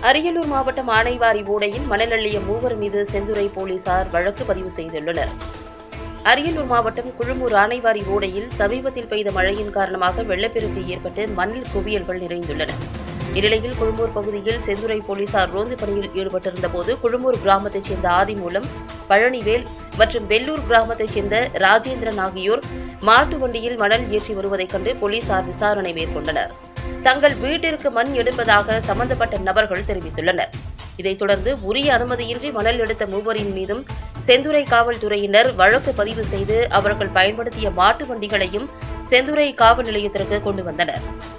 அரியலூர் மாவட்டம் ஆனைவாரி ஓடையில் மணல் அள்ளிய மூவர் மீது செந்துறை போலீசார் வழக்கு பதிவு செய்துள்ளனர் அரியலூர் மாவட்டம் குழுமூர் ஆனைவாரி ஓடையில் சமீபத்தில் பெய்த மழையின் காரணமாக வெள்ளப்பெருக்கு ஏற்பட்டு மணல் குவியல்கள் நிறைந்துள்ளன இந்நிலையில் குழுமூர் பகுதியில் செந்துறை போலீசார் ரோந்து பணியில் ஈடுபட்டிருந்த போது குழுமூர் கிராமத்தைச் சேர்ந்த ஆதிமூலம் பழனிவேல் மற்றும் வெள்ளூர் கிராமத்தைச் சேர்ந்த ராஜேந்திரன் ஆகியோர் மாட்டு வண்டியில் மணல் ஏற்றி வருவதைக் கண்டு போலீசார் விசாரணை மேற்கொண்டனர் தங்கள் வீட்டிற்கு மண் எடுப்பதாக சம்பந்தப்பட்ட நபர்கள் தெரிவித்துள்ளனர் இதைத் தொடர்ந்து உரிய அனுமதியின்றி மணல் எடுத்த மூவரின் மீதும் செந்துறை காவல்துறையினர் வழக்கு பதிவு செய்து அவர்கள் பயன்படுத்திய மாட்டு வண்டிகளையும் செந்துறை காவல் நிலையத்திற்கு கொண்டு வந்தனர்